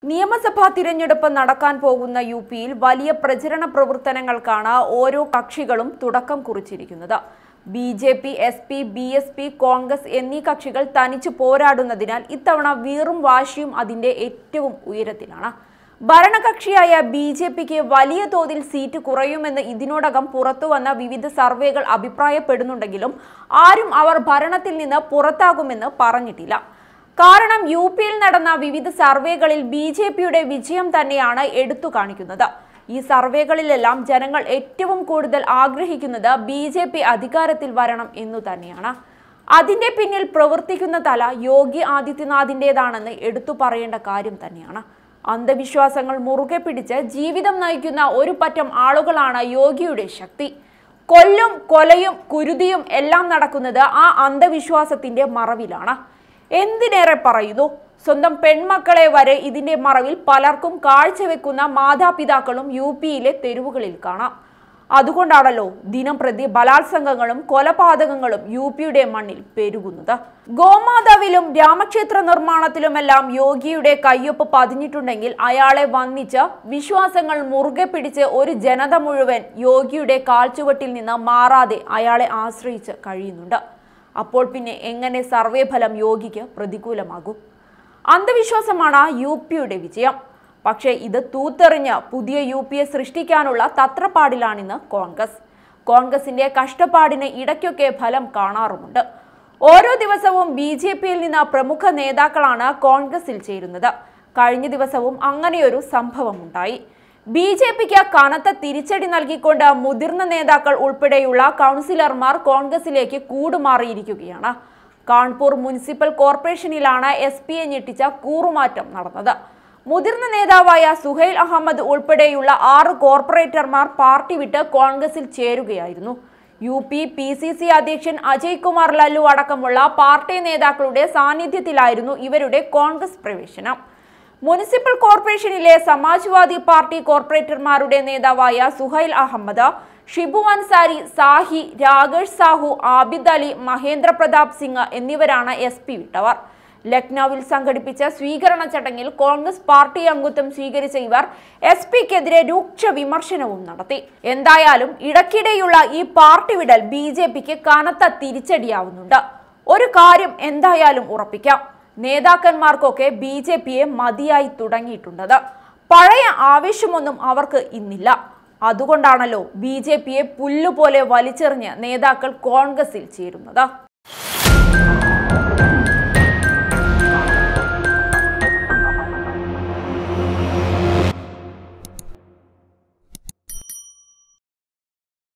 നിയമസഭാ തിരഞ്ഞെടുപ്പ് നടക്കാൻ പോകുന്ന യു പിയിൽ വലിയ പ്രചരണ പ്രവർത്തനങ്ങൾക്കാണ് ഓരോ കക്ഷികളും തുടക്കം കുറിച്ചിരിക്കുന്നത് BJP SP BSP Congress എന്നീ കക്ഷികൾ തനിച്ചു പോരാടുന്നതിനാൽ ഇത്തവണ വീറും വാശിയും അതിന്റെ ഏറ്റവും ഉയരത്തിലാണ് ഭരണകക്ഷിയായ ബി ജെ പിക്ക് വലിയ തോതിൽ സീറ്റ് കുറയുമെന്ന് ഇതിനോടകം പുറത്തുവന്ന വിവിധ സർവേകൾ അഭിപ്രായപ്പെടുന്നുണ്ടെങ്കിലും ആരും അവർ ഭരണത്തിൽ നിന്ന് പുറത്താകുമെന്ന് പറഞ്ഞിട്ടില്ല കാരണം യു പിയിൽ നടന്ന വിവിധ സർവേകളിൽ ബി ജെ പിയുടെ വിജയം തന്നെയാണ് എടുത്തു കാണിക്കുന്നത് ഈ സർവേകളിലെല്ലാം ജനങ്ങൾ ഏറ്റവും കൂടുതൽ ആഗ്രഹിക്കുന്നത് ബി ജെ പി അധികാരത്തിൽ വരണം എന്നു തന്നെയാണ് അതിന്റെ പിന്നിൽ പ്രവർത്തിക്കുന്ന തല യോഗി ആദിത്യനാഥിൻ്റെതാണെന്ന് എടുത്തു പറയേണ്ട കാര്യം തന്നെയാണ് അന്ധവിശ്വാസങ്ങൾ മുറുകെ പിടിച്ച് ജീവിതം നയിക്കുന്ന ഒരു പറ്റം ആളുകളാണ് യോഗിയുടെ ശക്തി കൊല്ലും കൊലയും കുരുതിയും എല്ലാം നടക്കുന്നത് ആ അന്ധവിശ്വാസത്തിന്റെ മറവിലാണ് എന്തിനേറെ പറയുന്നു സ്വന്തം പെൺമക്കളെ വരെ ഇതിന്റെ മറവിൽ പലർക്കും കാഴ്ചവെക്കുന്ന മാതാപിതാക്കളും യു പിയിലെ തെരുവുകളിൽ കാണാം അതുകൊണ്ടാണല്ലോ ദിനം പ്രതി ബലാത്സംഗങ്ങളും കൊലപാതകങ്ങളും യു പിയുടെ മണ്ണിൽ പെരുകുന്നത് ഗോമാതാവിലും രാമക്ഷേത്ര നിർമ്മാണത്തിലുമെല്ലാം യോഗിയുടെ കയ്യൊപ്പ് പതിഞ്ഞിട്ടുണ്ടെങ്കിൽ അയാളെ വന്നിച്ച് വിശ്വാസങ്ങൾ മുറുകെ പിടിച്ച് ഒരു ജനത മുഴുവൻ യോഗിയുടെ കാൽച്ചുവട്ടിൽ നിന്ന് മാറാതെ അയാളെ ആശ്രയിച്ച് കഴിയുന്നുണ്ട് അപ്പോൾ പിന്നെ എങ്ങനെ സർവേ ഫലം യോഗിക്ക് പ്രതികൂലമാകും അന്ധവിശ്വാസമാണ് യു പിയുടെ വിജയം പക്ഷേ ഇത് തൂത്തെറിഞ്ഞ് പുതിയ യു പിയെ സൃഷ്ടിക്കാനുള്ള തത്രപ്പാടിലാണിന്ന് കോൺഗ്രസ് കോൺഗ്രസിന്റെ കഷ്ടപ്പാടിന് ഇടയ്ക്കൊക്കെ ഫലം കാണാറുമുണ്ട് ഓരോ ദിവസവും ബി ജെ പിയിൽ നിന്ന് പ്രമുഖ നേതാക്കളാണ് കോൺഗ്രസിൽ ചേരുന്നത് കഴിഞ്ഞ ദിവസവും അങ്ങനെയൊരു സംഭവമുണ്ടായി ബി ജെ പിക്ക് കനത്ത തിരിച്ചടി നൽകിക്കൊണ്ട് മുതിർന്ന നേതാക്കൾ ഉൾപ്പെടെയുള്ള കൗൺസിലർമാർ കോൺഗ്രസിലേക്ക് കൂടുമാറിയിരിക്കുകയാണ് കാൺപൂർ മുനിസിപ്പൽ കോർപ്പറേഷനിലാണ് എസ് പിയെ ഞെട്ടിച്ച കൂറുമാറ്റം നടന്നത് മുതിർന്ന നേതാവായ സുഹൈൽ അഹമ്മദ് ഉൾപ്പെടെയുള്ള ആറ് കോർപ്പറേറ്റർമാർ പാർട്ടി വിട്ട് കോൺഗ്രസിൽ ചേരുകയായിരുന്നു UPPCC അധ്യക്ഷൻ അജയ് കുമാർ ലല്ലു അടക്കമുള്ള പാർട്ടി നേതാക്കളുടെ സാന്നിധ്യത്തിലായിരുന്നു ഇവരുടെ കോൺഗ്രസ് പ്രവേശനം മുനിസിപ്പൽ കോർപ്പറേഷനിലെ സമാജ്വാദി പാർട്ടി കോർപ്പറേറ്റർമാരുടെ നേതാവായ സുഹൈൽ അഹമ്മദ് ഷിബു അൻസാരി സാഹി രാകേഷ് സാഹു ആബിദ് അലി മഹേന്ദ്ര പ്രതാപ് സിംഗ് എന്നിവരാണ് എസ് പി വിട്ടവർ ലക്നൌവിൽ സംഘടിപ്പിച്ച സ്വീകരണ ചടങ്ങിൽ കോൺഗ്രസ് പാർട്ടി അംഗത്വം സ്വീകരിച്ച ഇവർ എസ് പിക്കെതിരെ രൂക്ഷ വിമർശനവും നടത്തി എന്തായാലും ഇടയ്ക്കിടെയുള്ള ഈ പാർട്ടി വിടൽ ബി ജെ പിക്ക് കനത്ത തിരിച്ചടിയാവുന്നുണ്ട് ഒരു കാര്യം എന്തായാലും ഉറപ്പിക്കാം നേതാക്കന്മാർക്കൊക്കെ ബി ജെ പിയെ മതിയായി തുടങ്ങിയിട്ടുണ്ടത് പഴയ ആവേശമൊന്നും അവർക്ക് ഇന്നില്ല അതുകൊണ്ടാണല്ലോ ബി ജെ പിയെ പുല്ലുപോലെ വലിച്ചെറിഞ്ഞ് നേതാക്കൾ കോൺഗ്രസിൽ ചേരുന്നത്